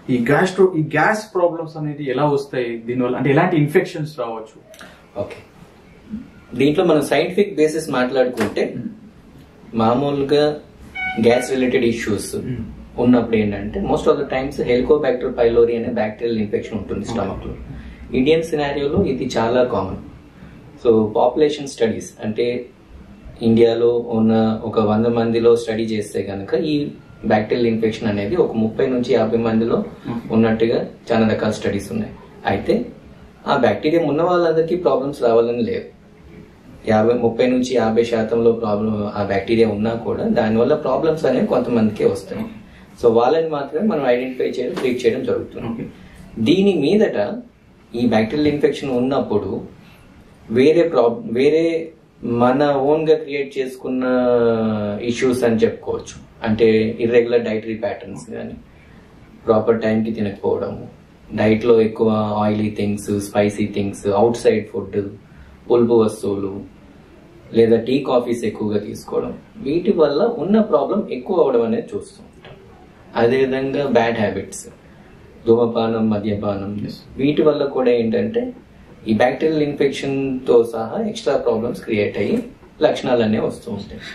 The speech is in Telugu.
ఈ గ్యాస్ట్రో ఈ గ్యాస్ ప్రాబ్లమ్స్ అనేది ఎలా వస్తాయి దీనివల్ల అంటే ఎలాంటి ఇన్ఫెక్షన్స్ రావచ్చు ఓకే దీంట్లో మనం సైంటిఫిక్ బేసిస్ మాట్లాడుకుంటే మామూలుగా గ్యాస్ రిలేటెడ్ ఇష్యూస్ ఉన్నప్పుడు ఏంటంటే most of the times Helicobacter pylori అనే బ్యాక్టీరియల్ ఇన్ఫెక్షన్ ఉంటుంది స్టమక్ లో ఇండియన్ సినారియోలో ఇది చాలా కామన్ సో పాపులేషన్ స్టడీస్ అంటే ఇండియాలో ఉన్న ఒక వంద మందిలో స్టడీ చేస్తే కనుక ఈ బ్యాక్టీరియల్ ఇన్ఫెక్షన్ అనేది ఒక ముప్పై నుంచి యాభై మందిలో ఉన్నట్టుగా చాలా రకాల స్టడీస్ ఉన్నాయి అయితే ఆ బ్యాక్టీరియా ఉన్న వాళ్ళందరికీ ప్రాబ్లమ్స్ రావాలని లేదు యాభై ముప్పై నుంచి యాభై శాతంలో ప్రాబ్లం ఆ బ్యాక్టీరియా ఉన్నా కూడా దానివల్ల ప్రాబ్లమ్స్ అనేవి కొంతమందికే వస్తాయి సో వాళ్ళని మాత్రమే మనం ఐడెంటిఫై చేయడం ట్రీట్ చేయడం జరుగుతుంది ఓకే దీని మీదట ఈ బ్యాక్టీరియల్ ఇన్ఫెక్షన్ ఉన్నప్పుడు వేరే ప్రాబ్ వేరే మన ఓన్ గా క్రియేట్ చేసుకున్న ఇష్యూస్ అని చెప్పుకోవచ్చు అంటే ఇర్రెగ్యులర్ డైటరీ ప్యాటర్న్స్ కానీ ప్రాపర్ టైంకి తినకపోవడము డైట్ లో ఎక్కువ oily things spicy things outside food పులుపు వస్తువులు లేదా టీ కాఫీస్ ఎక్కువగా తీసుకోవడం వీటి వల్ల ఉన్న ప్రాబ్లం ఎక్కువ అవడం అనేది చూస్తూ ఉంటాం అదేవిధంగా బ్యాడ్ హ్యాబిట్స్ ధూమపానం మద్యపానం వీటి వల్ల కూడా ఏంటంటే ఈ బ్యాక్టీరియల్ ఇన్ఫెక్షన్ తో సహా ఎక్స్ట్రా ప్రాబ్లమ్స్ క్రియేట్ అయ్యి లక్షణాలు అనేవి వస్తూ ఉంటాయి